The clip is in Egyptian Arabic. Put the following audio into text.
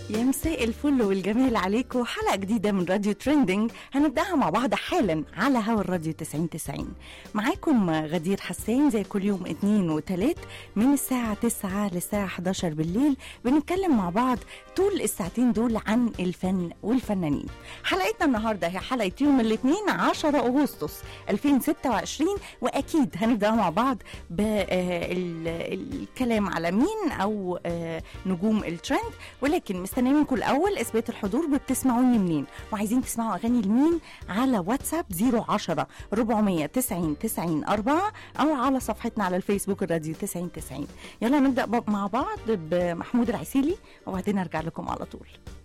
يا مساء الفل والجمال عليكم حلقة جديدة من راديو تريندينج هنبدأها مع بعض حالا على هوا الراديو 90 90 معاكم غدير حسان زي كل يوم اثنين وثلاث من الساعة 9 للساعة 11 بالليل بنتكلم مع بعض طول الساعتين دول عن الفن والفنانين حلقتنا النهاردة هي حلقة يوم الاثنين 10 أغسطس 2026 وأكيد هنبدأ مع بعض بالكلام على مين أو آه، نجوم الترند ولكن مستنيه منكم الاول اثبات الحضور بتسمعوني منين وعايزين تسمعوا اغاني لمين على واتساب 010 490 90 4 او على صفحتنا على الفيسبوك الراديو 90 90 يلا نبدا ب- مع بعض بمحمود العسيلي وبعدين ارجع لكم على طول